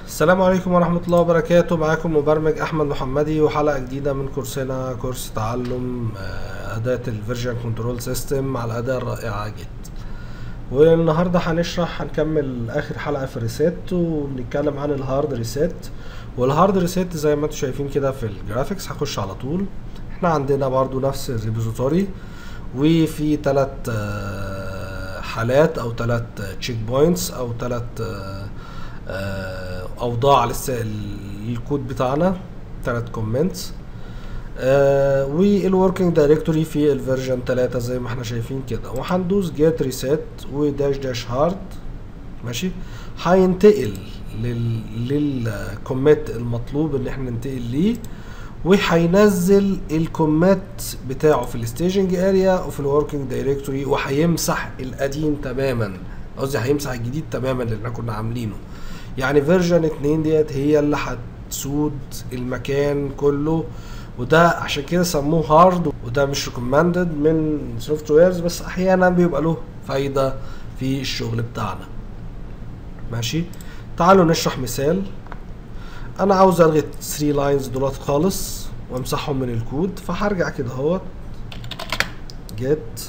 السلام عليكم ورحمة الله وبركاته معاكم مبرمج أحمد محمدي وحلقة جديدة من كورسنا كورس تعلم آه، أداة الفيرجن كنترول سيستم على الأداة الرائعة جدا والنهاردة هنشرح هنكمل آخر حلقة في الريسيت وبنتكلم عن الهارد ريسيت والهارد ريسيت زي ما انتم شايفين كده في الجرافيكس هخش على طول احنا عندنا برضو نفس الريبوزيتوري وفي تلات آه، حالات او تلات تشيك بوينتس او تلات آه، آه، اوضاع لسه الكود بتاعنا تلات كومنتس والوركينج دايركتوري في الفيرجن 3 زي ما احنا شايفين كده وهندوس جيت ريسيت وداش داش هارد ماشي هينتقل لل للكوميت المطلوب ان احنا ننتقل ليه وهينزل الكومات بتاعه في الستيجنج اريا وفي الوركينج دايركتوري وهيمسح القديم تماما قصدي هيمسح الجديد تماما اللي احنا كنا عاملينه يعني فيرجن 2 ديت هي اللي هتسود المكان كله وده عشان كده سموه هارد وده مش ريكومندد من سوفت ويرز بس احيانا بيبقى له فايده في الشغل بتاعنا ماشي تعالوا نشرح مثال انا عاوز الغي 3 لاينز دولت خالص وامسحهم من الكود فهرجع كده اهوت جيت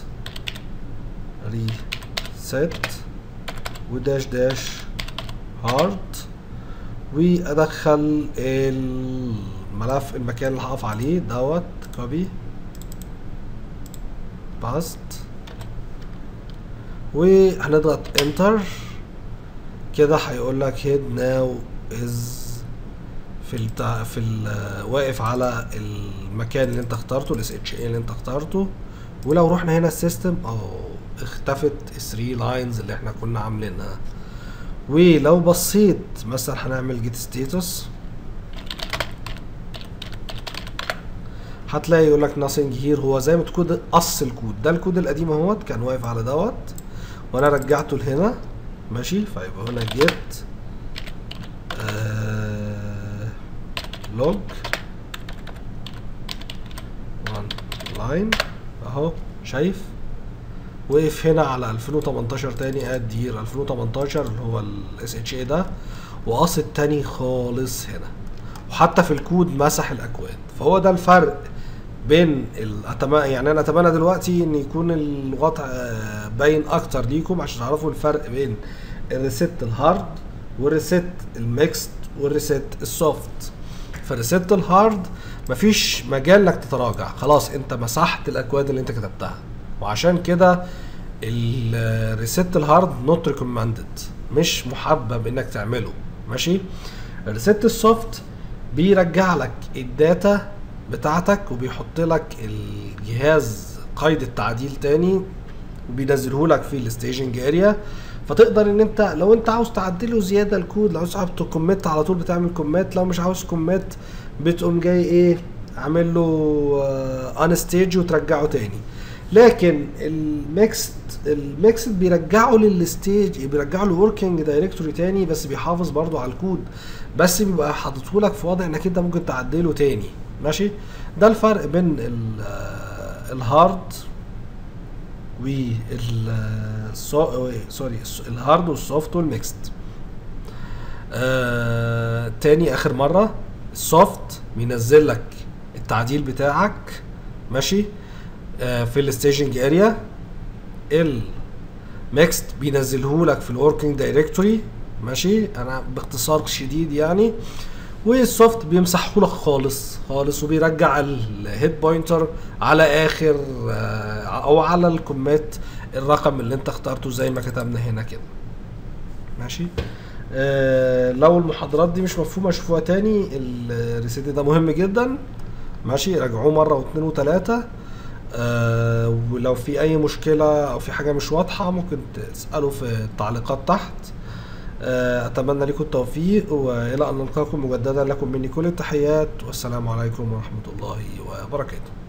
ريسيت وداش داش هارد وادخل الملف المكان اللي هقف عليه دوت كوبي باست وهنضغط انتر كده هيقول لك هيد ناو از في التع... في ال... واقف على المكان اللي انت اخترته الاس اتش اي اللي انت اخترته ولو رحنا هنا السيستم اهو اختفت الثري لاينز اللي احنا كنا عاملينها ولو بصيت مثلا هنعمل جيت ستيتس هتلاقي يقول لك nothing here هو زي ما تكون قص الكود ده الكود القديم اهوت كان واقف على دوت وانا رجعته لهنا ماشي فيبقى هنا جيت آه لوج وان لاين اهو شايف وقف هنا على 2018 تاني اد يير 2018 اللي هو الاس اتش اي ده وقص التاني خالص هنا وحتى في الكود مسح الاكواد فهو ده الفرق بين الأتمنى يعني انا اتمنى دلوقتي ان يكون الوضع آه، باين اكتر ليكم عشان تعرفوا الفرق بين الريست الهارد والريست الميكست والريست السوفت فالريست الهارد مفيش مجال انك تتراجع خلاص انت مسحت الاكواد اللي انت كتبتها وعشان كده الريست الهارد نوت ريكومندد مش محبب انك تعمله ماشي الريست السوفت بيرجع لك الداتا بتاعتك وبيحط لك الجهاز قيد التعديل تاني وبينزله لك في الستيجنج اريا فتقدر ان انت لو انت عاوز تعدله زياده الكود لو عاوز كوميت على طول بتعمل كوميت لو مش عاوز كوميت بتقوم جاي ايه عامل له ان ستيج وترجعه تاني لكن الميكست الميكست بيرجعه للستيج بيرجعه لوركينج دايركتوري تاني بس بيحافظ برضو على الكود بس بيبقى حاططه لك في وضع انك انت ممكن تعدله تاني ماشي ده الفرق بين ال- آه، الهارد وال سو- سوري الهارد والسوفت والميكست آه تاني اخر مره السوفت بينزل لك التعديل بتاعك ماشي آه في الستيجنج اريا الميكست بينزله لك في الوركينج دايركتوري ماشي انا باختصار شديد يعني والسوفت بيمسحه لك خالص خالص وبيرجع الهيد بوينتر على اخر آه، او على الكومات الرقم اللي انت اخترته زي ما كتبنا هنا كده ماشي آه لو المحاضرات دي مش مفهومه شوفوها تاني الريسيت ده مهم جدا ماشي راجعوه مره واثنين وثلاثه آه ولو في اي مشكله او في حاجه مش واضحه ممكن تسالوا في التعليقات تحت آه، اتمنى لكم التوفيق والى ان نلقاكم مجددا لكم مني كل التحيات والسلام عليكم ورحمه الله وبركاته